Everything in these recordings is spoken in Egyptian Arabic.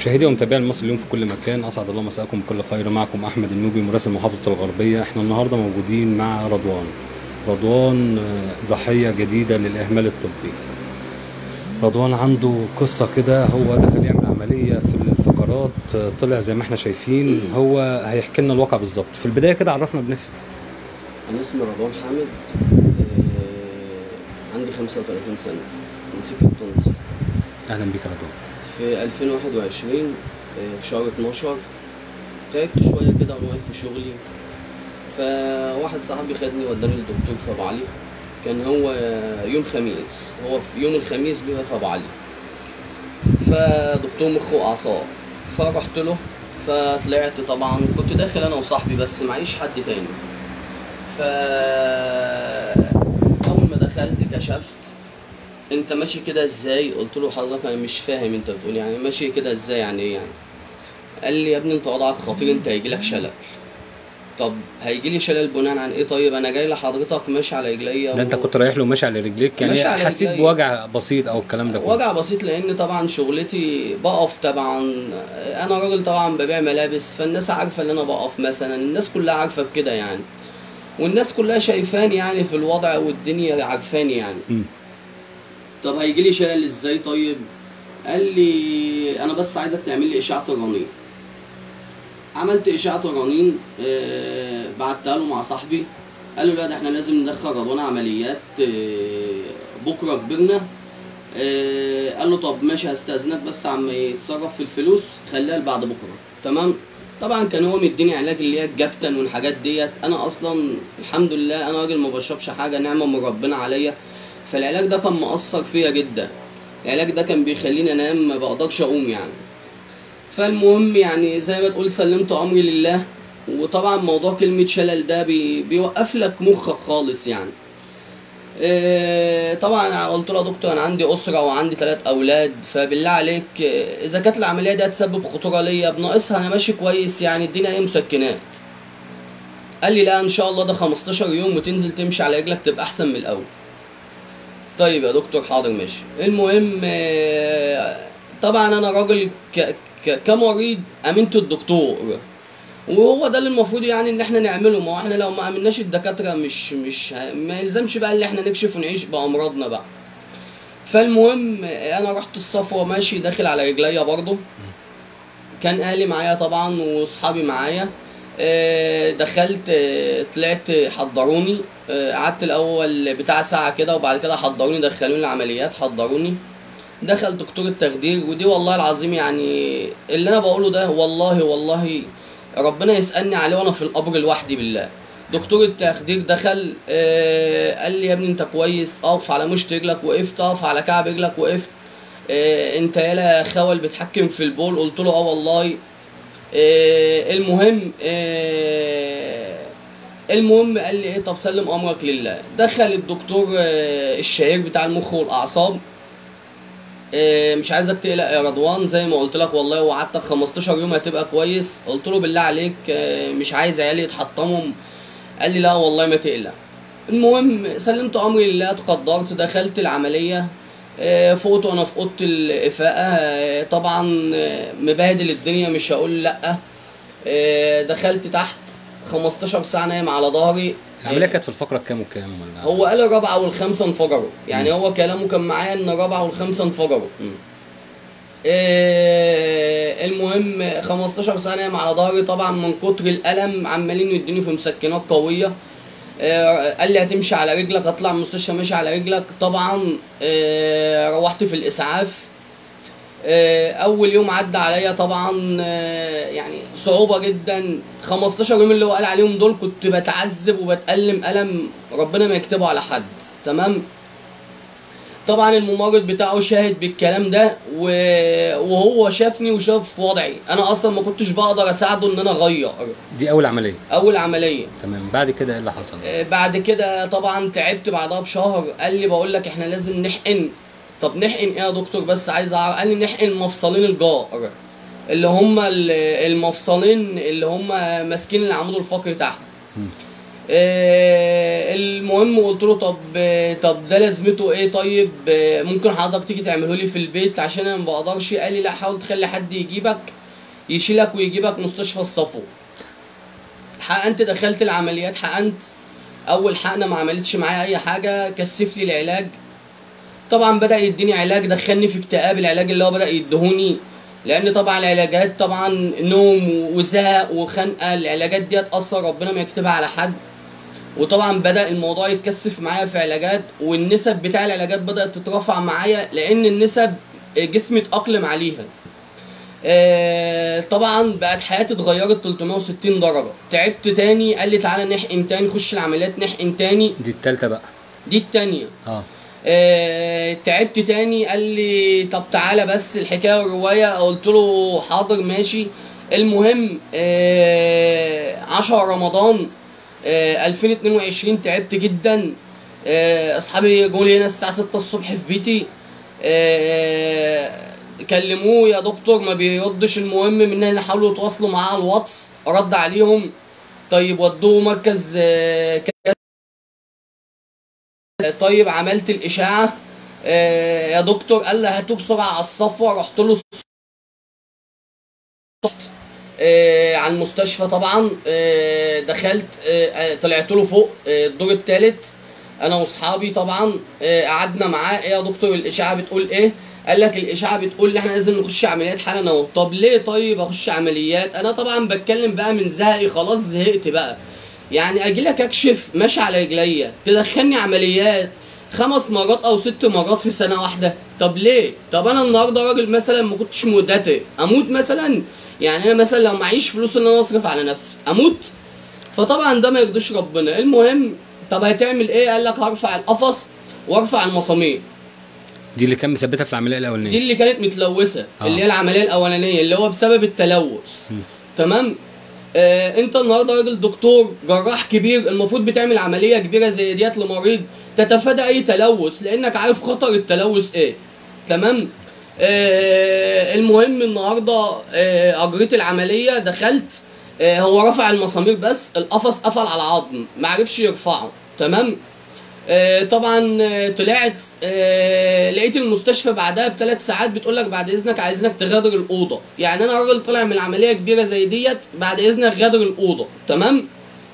مشاهدي ومتابعي المصري اليوم في كل مكان اسعد الله مساءكم بكل خير معكم احمد النوبي مراسل محافظه الغربيه احنا النهارده موجودين مع رضوان رضوان آه، ضحيه جديده للاهمال الطبي رضوان عنده قصه كده هو دخل يعمل عمليه في الفقرات آه، طلع زي ما احنا شايفين هو هيحكي لنا الواقع بالظبط في البدايه كده عرفنا بنفسك أنا اسمي رضوان حامد آه، عندي 35 سنة من سكة طنطا اهلا بيك يا رضوان في 2021 آه، في شهر 12 تعبت شوية كده وأنا واقف في شغلي فواحد صاحبي خدني وداني للدكتور في أبو علي كان هو يوم خميس هو في يوم الخميس بيبقى في أبو علي فدكتور مخ وأعصاب فرحت له فطلعت طبعا كنت داخل أنا وصاحبي بس معيش حد تاني ف اول ما دخلت كشفت انت ماشي كده ازاي قلت له حضرتك انا مش فاهم انت بتقول يعني ماشي كده ازاي يعني ايه يعني قال لي يا ابني انت وضعك خطير انت هيجي لك شلل طب هيجي لي شلل بناء عن ايه طيب انا جاي لحضرتك ماشي على رجليا ده انت كنت رايح له ماشي على رجليك يعني ماشي على حسيت رجلي. بوجع بسيط او الكلام ده كله وجع بسيط لان طبعا شغلتي بقف طبعا انا راجل طبعا ببيع ملابس فالناس عارفه ان انا بقف مثلا الناس كلها عارفه بكده يعني والناس كلها شايفاني يعني في الوضع والدنيا عارفاني يعني مم. طب هيجي لي شلل ازاي طيب قال لي انا بس عايزك تعمل لي اشعه الرنين عملت اشعه الرنين آه بعتها له مع صاحبي قال له لا ده احنا لازم ندخل رضوان عمليات آه بكره كبرنا آه قال له طب ماشي هستاذنك بس عم يتصرف في الفلوس خليها لبعد بكره تمام طبعا كان هو مديني علاج اللي هي الجبتن والحاجات ديت انا اصلا الحمد لله انا راجل ما بشربش حاجه نعمه من ربنا عليا فالعلاج ده كان مأثر فيا جدا العلاج ده كان بيخليني انام ما بقدرش اقوم يعني فالمهم يعني زي ما تقول سلمت امري لله وطبعا موضوع كلمة شلل ده بي بيوقف لك مخك خالص يعني إيه، طبعا قلت له يا دكتور انا عندي اسره وعندي ثلاث اولاد فبالله عليك إيه، اذا كانت العمليه دي هتسبب خطوره ليا بناقصها انا ماشي كويس يعني ادينا اي مسكنات قال لي لا ان شاء الله ده 15 يوم وتنزل تمشي على رجلك تبقى احسن من الاول طيب يا دكتور حاضر ماشي المهم آه، طبعا انا راجل ك... ك... كمريض امنت الدكتور وهو ده اللي المفروض يعني ان احنا نعمله ما هو احنا لو ما امناش الدكاتره مش مش ه- ما يلزمش بقى اللي احنا نكشف ونعيش بامراضنا بقى فالمهم آه، انا رحت الصفوه ماشي داخل على رجليا برضه كان اهلي معايا طبعا واصحابي معايا آه، دخلت آه، طلعت حضروني آه، قعدت الاول بتاع ساعه كده وبعد كده حضروني دخلوني العمليات حضروني دخل دكتور التخدير ودي والله العظيم يعني اللي انا بقوله ده والله والله ربنا يسالني عليه وانا في القبر لوحدي بالله دكتور التخدير دخل آه قال لي يا ابني انت كويس اقف على مشط رجلك وقفت اقف على كعب رجلك وقفت آه انت يالا خول بتحكم في البول قلت له اه والله آه المهم آه المهم قال لي ايه طب سلم امرك لله دخل الدكتور آه الشهير بتاع المخ والاعصاب آه، مش عايزك تقلق يا رضوان زي ما قلت لك والله وعدتك 15 يوم هتبقى كويس قلت له بالله عليك آه، مش عايز عيالي يتحطموا قال لي لا والله ما تقلق المهم سلمت امري لله اتقدرت دخلت العمليه آه، فوت وانا في اوضه الافاقه آه، طبعا آه، مبهدل الدنيا مش هقول لا آه، دخلت تحت 15 ساعه نايم على ظهري العمليه كانت في الفقره كام وكام ولا هو قال الرابعة والخامسة انفجروا يعني هو كلامه كان معايا ان الرابعة والخامسة انفجروا مم. إيه المهم 15 سنة على ظهري طبعا من كتر الألم عمالين يديني في مسكنات قوية إيه قال لي هتمشي على رجلك اطلع المستشفى ماشي على رجلك طبعا إيه روحت في الإسعاف آه، اول يوم عدى عليا طبعا آه، يعني صعوبه جدا 15 يوم اللي هو قال عليهم دول كنت بتعذب وبتألم ألم ربنا ما يكتبه على حد تمام طبعا الممرض بتاعه شاهد بالكلام ده و- وهو شافني وشاف وضعي انا اصلا ما كنتش بقدر اساعده ان انا اغير دي اول عمليه اول عمليه تمام بعد كده ايه اللي حصل آه، بعد كده طبعا تعبت بعدها بشهر قال لي بقول لك احنا لازم نحقن طب نحقن ايه يا دكتور بس عايز اعرف قال لي نحقن مفصلين الجار اللي هم ال- المفصلين اللي هم ماسكين العمود الفقري تحت آه، المهم قلت له طب آه، طب ده لازمته ايه طيب آه، ممكن حضرتك تيجي تعمله لي في البيت عشان انا ما بقدرش قال لي لا حاول تخلي حد يجيبك يشيلك ويجيبك مستشفى الصفو حقنت دخلت العمليات حقنت اول حقنه ما عملتش معايا اي حاجه كثف لي العلاج طبعا بدا يديني علاج دخلني في اكتئاب العلاج اللي هو بدا يدهوني لان طبعا العلاجات طبعا نوم وزهق وخنقه العلاجات دي هتاثر ربنا ما يكتبها على حد وطبعا بدا الموضوع يتكثف معايا في علاجات والنسب بتاع العلاجات بدات تترفع معايا لان النسب جسمي اتاقلم عليها آه، طبعا بقت حياتي اتغيرت 360 درجه تعبت تاني قال لي تعالى نحقن تاني خش العمليات نحقن تاني دي التالتة بقى دي التانيه اه آه، تعبت تاني قال لي طب تعالى بس الحكايه والروايه قلت له حاضر ماشي المهم آه، 10 رمضان آه، 2022 تعبت جدا آه، اصحابي جولي لي هنا الساعه 6 الصبح في بيتي آه، كلموه يا دكتور ما بيردش المهم مننا حاولوا يتواصلوا معاه على الواتس رد عليهم طيب ودوه مركز آه، طيب عملت الاشاعه آه يا دكتور قال لي هاتوه بسرعه على الصفوه رحت له آه على المستشفى طبعا آه دخلت آه آه، طلعت له فوق آه الدور الثالث انا واصحابي طبعا آه قعدنا معاه ايه يا دكتور الاشاعه بتقول ايه قال لك الاشاعه بتقول ان احنا لازم نخش عمليات حالا اهو طب ليه طيب اخش عمليات انا طبعا بتكلم بقى من زهقي خلاص زهقت بقى يعني اجي لك اكشف ماشي على رجليا تدخلني عمليات خمس مرات او ست مرات في سنه واحده طب ليه طب انا النهارده راجل مثلا ما كنتش مدتي اموت مثلا يعني انا مثلا لو معيش فلوس ان انا اصرف على نفسي اموت فطبعا ده ما يرضيش ربنا المهم طب هتعمل ايه قال لك هرفع القفص وارفع المسامير دي اللي كان مثبتها في العملية دي الأولانية اللي كانت متلوثه آه. اللي هي العمليه الاولانيه اللي هو بسبب التلوث تمام آه انت النهارده راجل دكتور جراح كبير المفروض بتعمل عمليه كبيره زي ديت لمريض تتفادى اي تلوث لانك عارف خطر التلوث ايه تمام آه المهم النهارده آه اجريت العمليه دخلت آه هو رفع المسامير بس القفص قفل على العظم ما عرفش يرفعه تمام آه، طبعا آه، طلعت آه، لقيت المستشفى بعدها بثلاث ساعات بتقول لك بعد اذنك عايزينك تغادر الاوضه يعني انا راجل طالع من عمليه كبيره زي ديت بعد اذنك غادر الاوضه تمام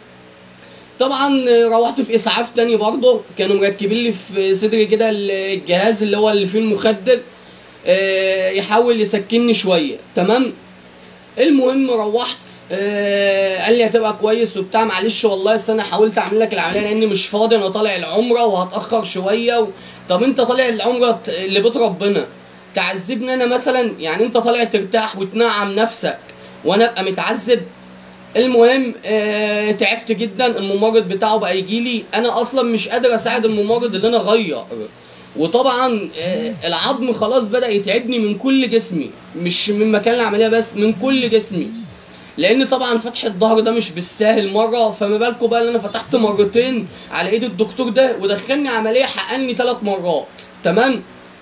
طبعا آه، روحت في اسعاف تاني برضه كانوا مركبين لي في صدري كده الجهاز اللي هو اللي فيه المخدر آه، يحاول يسكنني شويه تمام المهم روحت آه قال لي هتبقى كويس وبتاع معلش والله بس انا حاولت اعمل لك العمليه لاني مش فاضي انا طالع العمره وهتاخر شويه و... طب انت طالع العمره ت- لبيت ربنا تعذبني انا مثلا يعني انت طالع ترتاح وتنعم نفسك وانا ابقى متعذب المهم آه تعبت جدا الممرض بتاعه بقى يجي لي انا اصلا مش قادر اساعد الممرض اللي انا اغير وطبعا آه العظم خلاص بدا يتعبني من كل جسمي مش من مكان العمليه بس من كل جسمي لان طبعا فتح الظهر ده مش بالساهل مره فما بالكم بقى ان انا فتحت مرتين على ايد الدكتور ده ودخلني عمليه حقني ثلاث مرات تمام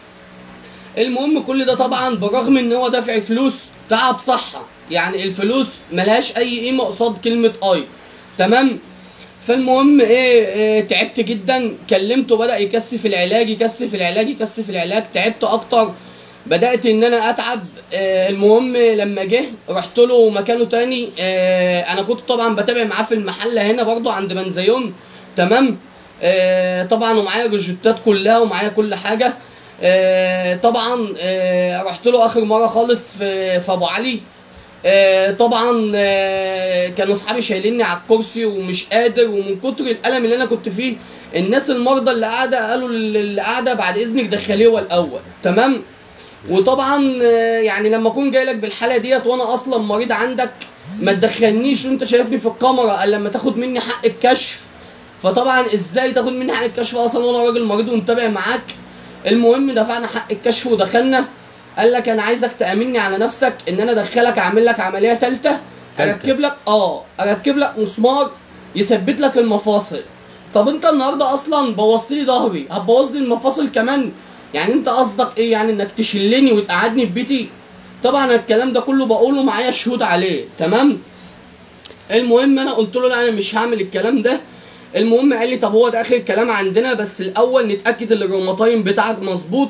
المهم كل ده طبعا برغم ان هو دافع فلوس تعب صحه يعني الفلوس ملهاش اي قيمه قصاد كلمه اي تمام فالمهم ايه, إيه تعبت جدا كلمته بدا يكثف العلاج يكثف العلاج يكثف العلاج تعبت اكتر بدات ان انا اتعب آه المهم لما جه رحت له مكانه تاني آه انا كنت طبعا بتابع معاه في المحل هنا برضو عند منزيون تمام آه طبعا ومعايا الروجيتات كلها ومعايا كل حاجه آه طبعا آه رحت له اخر مره خالص في في ابو علي آه طبعا آه كانوا اصحابي شايليني على الكرسي ومش قادر ومن كتر الالم اللي انا كنت فيه الناس المرضى اللي قاعده قالوا اللي قاعده بعد اذنك دخليه هو الاول تمام وطبعا آه، يعني لما اكون جاي لك بالحاله ديت وانا اصلا مريض عندك ما تدخلنيش وانت شايفني في الكاميرا الا لما تاخد مني حق الكشف فطبعا ازاي تاخد مني حق الكشف اصلا وانا راجل مريض ومتابع معاك المهم دفعنا حق الكشف ودخلنا قال لك انا عايزك تامني على نفسك ان انا ادخلك اعمل لك عمليه ثالثه تالتة. اركب لك اه اركب لك مسمار يثبت لك المفاصل طب انت النهارده اصلا بوظت لي ظهري هتبوظ لي المفاصل كمان يعني انت قصدك ايه يعني انك تشلني وتقعدني في بيتي طبعا الكلام ده كله بقوله معايا شهود عليه تمام المهم انا قلت له لا انا مش هعمل الكلام ده المهم قال لي طب هو ده اخر الكلام عندنا بس الاول نتاكد ان الروماتايم بتاعك مظبوط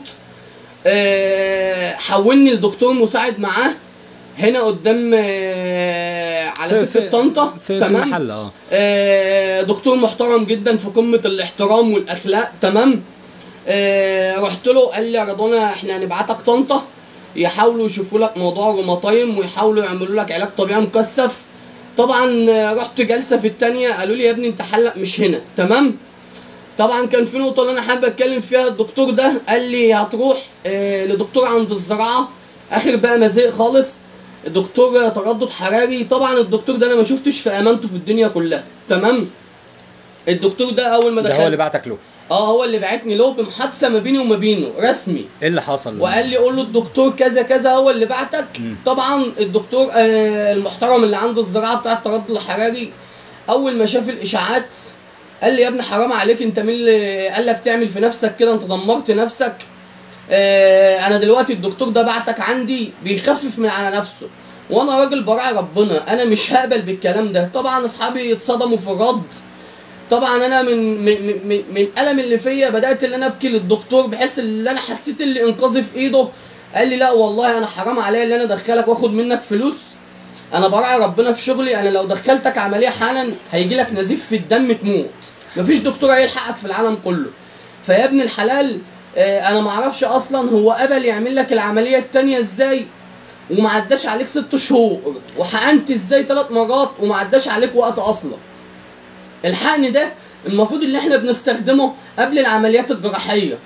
آه، حولني لدكتور مساعد معاه هنا قدام آه، على سكه طنطا في, في المحل اه آه، دكتور محترم جدا في قمه الاحترام والاخلاق تمام آه، رحت له قال لي يا رضوانه احنا هنبعتك طنطا يحاولوا يشوفوا لك موضوع روماتايم ويحاولوا يعملوا لك علاج طبيعي مكثف طبعا آه، رحت جلسه في التانية قالوا لي يا ابني انت حلق مش هنا تمام طبعا كان في نقطه اللي انا حابب اتكلم فيها الدكتور ده قال لي هتروح آه، لدكتور عند الزراعه اخر بقى مزاق خالص الدكتور تردد حراري طبعا الدكتور ده انا ما شفتش في امانته في الدنيا كلها تمام الدكتور ده اول ما ده دخل هو اللي بعتك له اه هو اللي بعتني له بمحادثه ما بيني وما بينه رسمي ايه اللي حصل وقال لي قول له الدكتور كذا كذا هو اللي بعتك طبعا الدكتور آه المحترم اللي عنده الزراعه بتاع التردد الحراري اول ما شاف الاشاعات قال لي يا ابني حرام عليك انت مين اللي قال لك تعمل في نفسك كده انت دمرت نفسك آه انا دلوقتي الدكتور ده بعتك عندي بيخفف من على نفسه وانا راجل براعي ربنا انا مش هقبل بالكلام ده طبعا اصحابي اتصدموا في الرد طبعا انا من من من, من الالم اللي فيا بدات ان انا ابكي للدكتور بحيث ان انا حسيت اللي انقاذي في ايده قال لي لا والله انا حرام عليا ان انا ادخلك واخد منك فلوس انا براعي ربنا في شغلي انا لو دخلتك عمليه حالا هيجي لك نزيف في الدم تموت مفيش دكتور هيلحقك في العالم كله فيا ابن الحلال آه، انا ما اعرفش اصلا هو قبل يعمل لك العمليه التانية ازاي وما عداش عليك ست شهور وحقنت ازاي ثلاث مرات وما عداش عليك وقت اصلا الحقن ده المفروض اللي احنا بنستخدمه قبل العمليات الجراحيه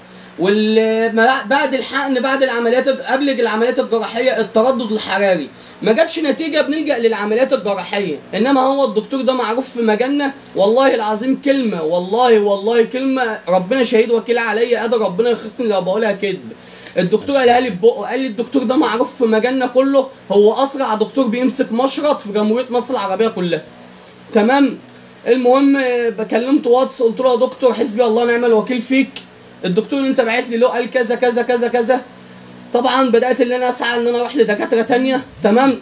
وبعد الحقن بعد العمليات قبل العمليات الجراحيه التردد الحراري ما جابش نتيجه بنلجا للعمليات الجراحيه انما هو الدكتور ده معروف في مجالنا والله العظيم كلمه والله والله كلمه ربنا شهيد وكيل عليا قادر ربنا يخصني لو بقولها كذب الدكتور قالها لي ببقه قال لي الدكتور ده معروف في مجالنا كله هو اسرع دكتور بيمسك مشرط في جمهوريه مصر العربيه كلها تمام المهم آه، بكلمت واتس قلت له يا دكتور حسبي الله ونعم الوكيل فيك الدكتور اللي انت بعت لي له قال كذا كذا كذا كذا طبعا بدات ان انا اسعى ان انا اروح لدكاتره تانية تمام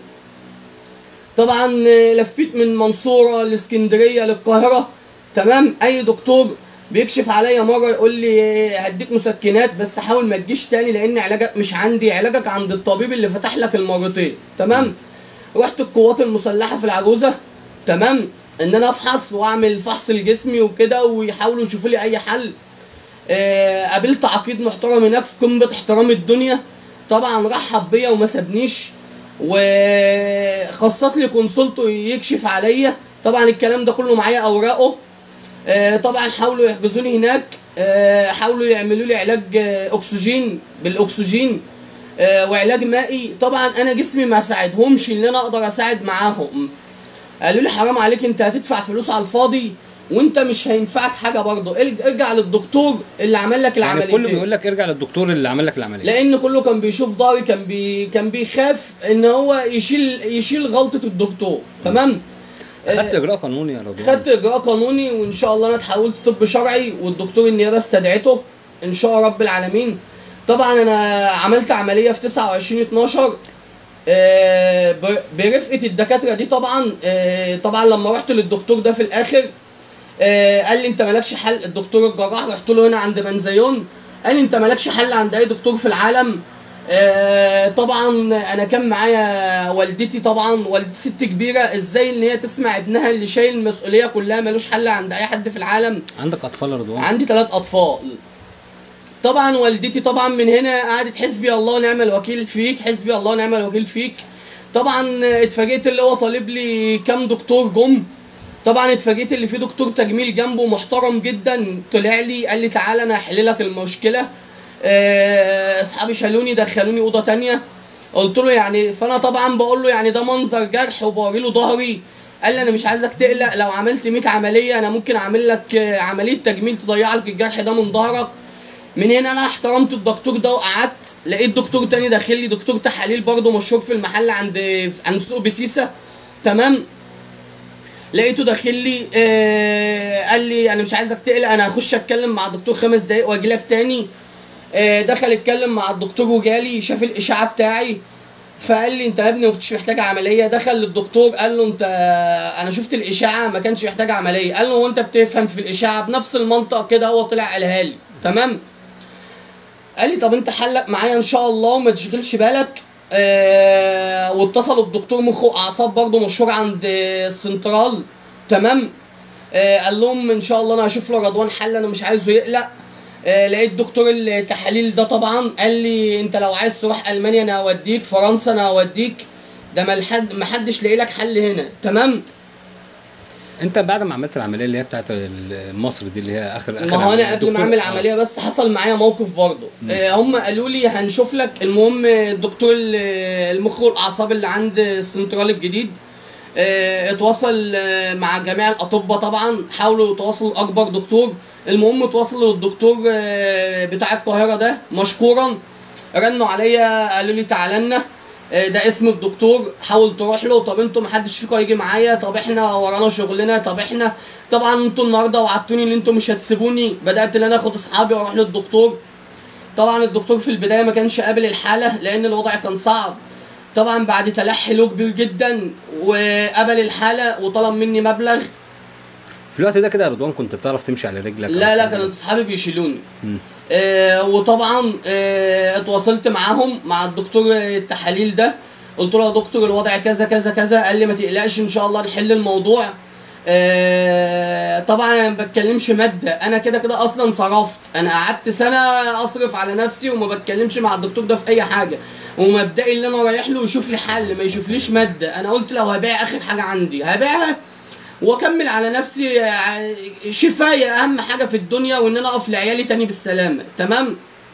طبعا آه، لفيت من منصوره لاسكندريه للقاهره تمام اي دكتور بيكشف عليا مره يقول لي آه، هديك مسكنات بس حاول ما تجيش تاني لان علاجك مش عندي علاجك عند الطبيب اللي فتح لك المرتين تمام رحت القوات المسلحه في العجوزه تمام ان انا افحص واعمل فحص لجسمي وكده ويحاولوا يشوفوا لي اي حل آه، قابلت عقيد محترم هناك في قمه احترام الدنيا طبعا رحب بيا وما سابنيش وخصص لي كونسولته يكشف عليا طبعا الكلام ده كله معايا اوراقه آه، طبعا حاولوا يحجزوني هناك آه، حاولوا يعملوا لي علاج آه، اكسجين بالاكسجين آه، وعلاج مائي طبعا انا جسمي ما ساعدهمش ان انا اقدر اساعد معاهم قالوا لي حرام عليك انت هتدفع فلوس على الفاضي وانت مش هينفعك حاجه برضه ارج- ارجع للدكتور اللي عمل لك يعني العمليه كله بيقول لك ارجع للدكتور اللي عمل لك العمليه لان كله كان بيشوف ضهري كان بي كان بيخاف ان هو يشيل يشيل غلطه الدكتور تمام اخدت اجراء قانوني يا رضوان خدت اجراء قانوني وان شاء الله انا اتحولت طب شرعي والدكتور النيابه استدعته ان شاء رب العالمين طبعا انا عملت عمليه في 29 12 آه، ب- برفقه الدكاتره دي طبعا آه، طبعا لما رحت للدكتور ده في الاخر آه، قال لي انت مالكش حل الدكتور الجراح رحت له هنا عند بنزيون قال لي انت مالكش حل عند اي دكتور في العالم آه، طبعا انا كان معايا والدتي طبعا والدتي ست كبيره ازاي ان هي تسمع ابنها اللي شايل المسؤوليه كلها ملوش حل عند اي حد في العالم عندك اطفال يا رضوان عندي ثلاث اطفال طبعا والدتي طبعا من هنا قعدت حسبي الله ونعم الوكيل فيك حسبي الله ونعم الوكيل فيك طبعا اتفاجئت اللي هو طالب لي كام دكتور جم طبعا اتفاجئت اللي في دكتور تجميل جنبه محترم جدا طلع لي قال لي تعالى انا هحل لك المشكله آه، اصحابي شالوني دخلوني اوضه تانية قلت له يعني فانا طبعا بقول له يعني ده منظر جرح وبوري له ظهري قال لي انا مش عايزك تقلق لو عملت 100 عمليه انا ممكن اعمل لك آه، عمليه تجميل تضيع لك الجرح ده من ظهرك من هنا انا احترمت الدكتور ده وقعدت لقيت دكتور تاني داخل لي دكتور تحاليل برضه مشهور في المحل عند عند سوق بسيسه تمام لقيته داخل لي آه قال لي انا مش عايزك تقلق انا هخش اتكلم مع الدكتور خمس دقايق واجي لك تاني آه دخل اتكلم مع الدكتور وجالي شاف الاشعه بتاعي فقال لي انت يا ابني ما كنتش محتاج عمليه دخل للدكتور قال له انت انا شفت الاشاعه ما كانش محتاج عمليه قال له هو انت بتفهم في الاشاعه بنفس المنطق كده هو طلع قالها لي تمام قال لي طب انت حلك معايا ان شاء الله وما تشغلش بالك آه واتصلوا بدكتور مخ واعصاب برضه مشهور عند السنترال تمام آه قال لهم ان شاء الله انا هشوف له رضوان حل انا مش عايزه يقلق آه لقيت دكتور التحاليل ده طبعا قال لي انت لو عايز تروح المانيا انا هوديك فرنسا انا هوديك ده ما لحد ما حدش لاقي لك حل هنا تمام انت بعد ما عملت العمليه اللي هي بتاعت ال- مصر دي اللي هي اخر اخر ما هو انا عملية، قبل ما الدكتور- اعمل آه. عمليه بس حصل معايا موقف برضه آه هم قالوا لي هنشوف لك المهم الدكتور ال- المخ والاعصاب اللي عند السنترال الجديد آه اتواصل آه مع جميع الاطباء طبعا حاولوا يتواصلوا لاكبر دكتور المهم اتواصلوا للدكتور آه بتاع القاهره ده مشكورا رنوا عليا قالوا لي تعالى لنا آه، ده اسم الدكتور حاول تروح له طب انتوا محدش فيكم هيجي معايا طب احنا ورانا شغلنا طب احنا طبعا انتوا النهارده وعدتوني ان انتوا مش هتسيبوني بدات ان انا اخد اصحابي واروح للدكتور طبعا الدكتور في البدايه ما كانش قابل الحاله لان الوضع كان صعب طبعا بعد تلحي له كبير جدا وقبل الحاله وطلب مني مبلغ في الوقت ده كده يا رضوان كنت بتعرف تمشي على رجلك لا لا أو- كانت اصحابي بيشيلوني مم. آه وطبعا آه اتواصلت معاهم مع الدكتور التحاليل ده قلت له يا دكتور الوضع كذا كذا كذا قال لي ما تقلقش ان شاء الله نحل الموضوع آه طبعا انا ما بتكلمش ماده انا كده كده اصلا صرفت انا قعدت سنه اصرف على نفسي وما بتكلمش مع الدكتور ده في اي حاجه ومبدئي اللي انا رايح له يشوف لي حل ما يشوفليش ماده انا قلت لو هبيع اخر حاجه عندي هبيعها واكمل على نفسي آه، شفاية اهم حاجه في الدنيا وان انا اقف لعيالي تاني بالسلامه تمام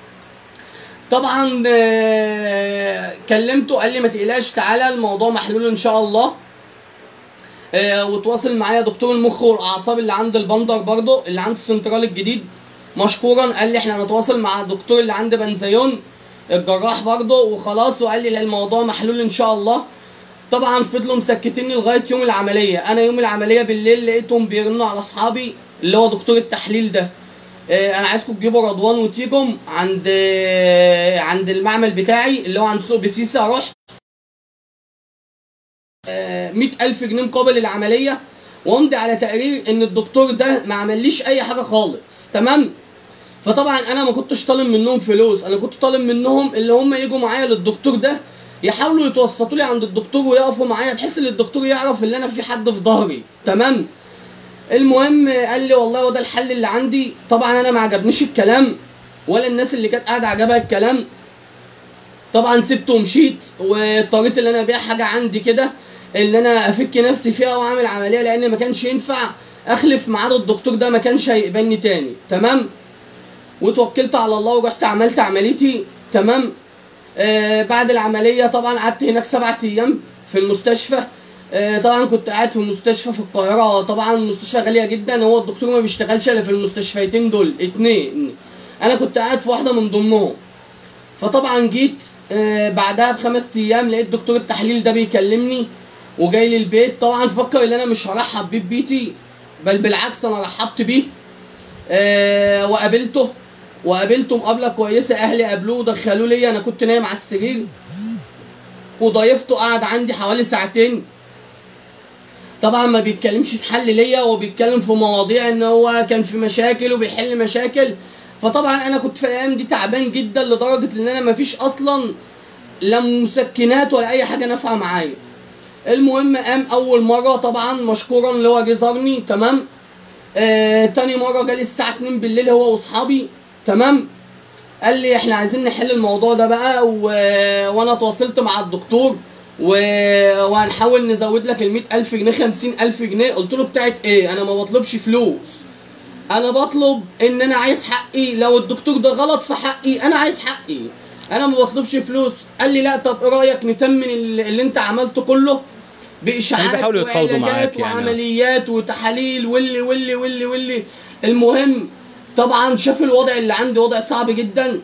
طبعا آه، كلمته قال لي ما تقلقش تعالى الموضوع محلول ان شاء الله آه، وتواصل معايا دكتور المخ والاعصاب اللي عند البندر برضه اللي عند السنترال الجديد مشكورا قال لي احنا هنتواصل مع الدكتور اللي عند بنزيون الجراح برضه وخلاص وقال لي الموضوع محلول ان شاء الله طبعا فضلوا مسكتيني لغايه يوم العمليه انا يوم العمليه بالليل لقيتهم بيرنوا على اصحابي اللي هو دكتور التحليل ده آه، انا عايزكم تجيبوا رضوان وتيجوا عند آه، عند المعمل بتاعي اللي هو عند سوق بسيسه اروح مئة ألف جنيه مقابل العملية وامضي على تقرير ان الدكتور ده ما عمليش اي حاجة خالص تمام فطبعا انا ما كنتش طالب منهم فلوس انا كنت طالب منهم اللي هم يجوا معايا للدكتور ده يحاولوا يتوسطوا لي عند الدكتور ويقفوا معايا بحيث ان الدكتور يعرف ان انا في حد في ظهري تمام المهم قال لي والله هو ده الحل اللي عندي طبعا انا ما عجبنيش الكلام ولا الناس اللي كانت قاعده عجبها الكلام طبعا سبته ومشيت واضطريت ان انا ابيع حاجه عندي كده اللي انا افك نفسي فيها واعمل عمليه لان ما كانش ينفع اخلف ميعاد الدكتور ده ما كانش هيقبلني تاني تمام وتوكلت على الله ورحت عملت عمليتي تمام آه بعد العمليه طبعا قعدت هناك سبعة ايام في المستشفى آه طبعا كنت قاعد في مستشفى في القاهره طبعا المستشفى غاليه جدا هو الدكتور ما بيشتغلش الا في المستشفيتين دول اتنين انا كنت قاعد في واحده من ضمنهم فطبعا جيت آه بعدها بخمس ايام لقيت دكتور التحليل ده بيكلمني وجاي لي البيت طبعا فكر ان انا مش هرحب بيه ببيتي بل بالعكس انا رحبت بيه آه وقابلته وقابلته مقابله كويسه اهلي قابلوه ودخلوه ليا انا كنت نايم على السرير وضيفته قعد عندي حوالي ساعتين طبعا ما بيتكلمش في حل ليا هو بيتكلم في مواضيع ان هو كان في مشاكل وبيحل مشاكل فطبعا انا كنت في الايام دي تعبان جدا لدرجه ان انا ما فيش اصلا لا مسكنات ولا اي حاجه نافعه معايا المهم قام اول مره طبعا مشكورا اللي هو جه زارني تمام آه تاني مره جالي الساعه 2 بالليل هو واصحابي تمام قال لي احنا عايزين نحل الموضوع ده بقى و... وانا تواصلت مع الدكتور و... وهنحاول نزود لك ال ألف جنيه خمسين ألف جنيه قلت له بتاعت ايه انا ما بطلبش فلوس انا بطلب ان انا عايز حقي لو الدكتور ده غلط في حقي انا عايز حقي انا ما بطلبش فلوس قال لي لا طب ايه رايك نتمن اللي اللي انت عملته كله باشاعات يعني بيحاولوا يتفاوضوا وعلاجات معاك يعني. وعمليات وتحاليل واللي واللي واللي واللي المهم طبعا شاف الوضع اللي عندي وضع صعب جدا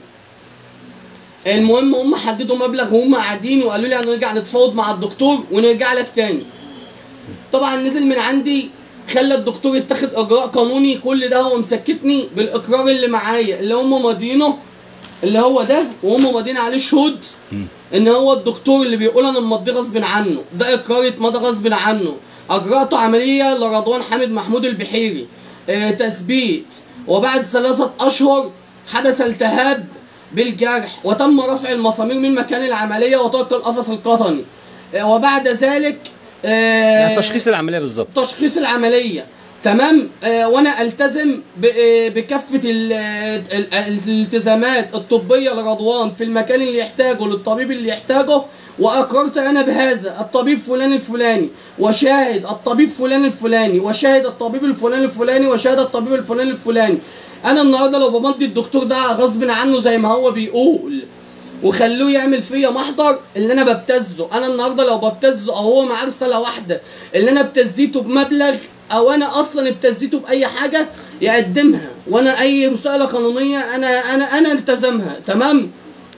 المهم هم حددوا مبلغ وهم قاعدين وقالوا لي هنرجع نتفاوض مع الدكتور ونرجع لك تاني طبعا نزل من عندي خلى الدكتور يتخذ اجراء قانوني كل ده هو مسكتني بالاقرار اللي معايا اللي هم ماضيينه اللي هو ده وهم ماضيين عليه شهود ان هو الدكتور اللي بيقول انا مضي غصب عنه ده اقرار اتمضى غصب عنه اجرأت عمليه لرضوان حامد محمود البحيري آه تثبيت وبعد ثلاثه اشهر حدث التهاب بالجرح وتم رفع المسامير من مكان العمليه وترك القفص القطني آه وبعد ذلك آه يعني تشخيص العمليه بالظبط تشخيص العمليه تمام آه وانا التزم ب- آه، بكافه ال- ال- ال- الالتزامات الطبيه لرضوان في المكان اللي يحتاجه للطبيب اللي يحتاجه واقررت انا بهذا الطبيب فلان الفلاني وشاهد الطبيب فلان الفلاني وشاهد الطبيب الفلاني الفلاني وشاهد الطبيب الفلاني الفلاني انا النهارده لو بمضي الدكتور ده غصب عنه زي ما هو بيقول وخلوه يعمل فيا محضر اللي انا ببتزه انا النهارده لو ببتزه او هو معاه رساله واحده اللي انا ابتزيته بمبلغ او انا اصلا ابتزيته باي حاجه يقدمها وانا اي مساله قانونيه انا انا انا التزمها تمام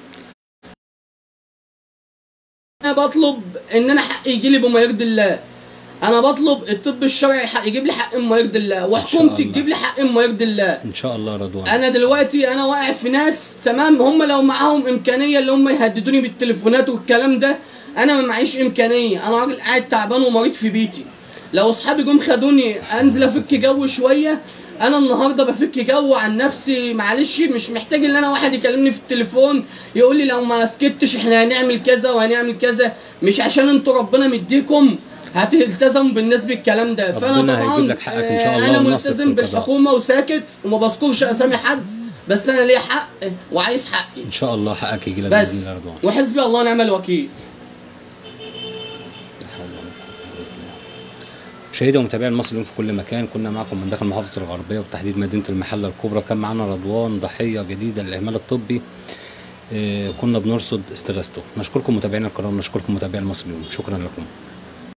انا بطلب ان انا حقي يجي لي بما يرضي الله انا بطلب الطب الشرعي حق يجيب لي حق بما يرضي الله وحكومتي الله. تجيب لي حق بما يرضي الله ان شاء الله يا رضوان انا دلوقتي انا واقع في ناس تمام هم لو معاهم امكانيه اللي هم يهددوني بالتليفونات والكلام ده انا ما معيش امكانيه انا راجل قاعد تعبان ومريض في بيتي لو اصحابي جم خدوني انزل افك جو شويه انا النهارده بفك جو عن نفسي معلش مش محتاج ان انا واحد يكلمني في التليفون يقول لي لو ما سكتش احنا هنعمل كذا وهنعمل كذا مش عشان انتوا ربنا مديكم هتلتزموا بالناس بالكلام ده فانا ربنا طبعا هيجيب لك حقك إن شاء آه، الله انا ونثق في ملتزم القضاء. بالحكومه وساكت وما بذكرش اسامي حد بس انا ليا حق وعايز حقي ان شاء الله حقك يجي لك بس باذن الله يا رضوان وحسبي الله ونعم الوكيل مشاهدي ومتابعي المصري اليوم في كل مكان كنا معكم من داخل محافظه الغربيه وبتحديد مدينه المحله الكبرى كان معنا رضوان ضحيه جديده للاهمال الطبي آه، كنا بنرصد استغاثته نشكركم متابعينا الكرام نشكركم متابعي المصري اليوم شكرا لكم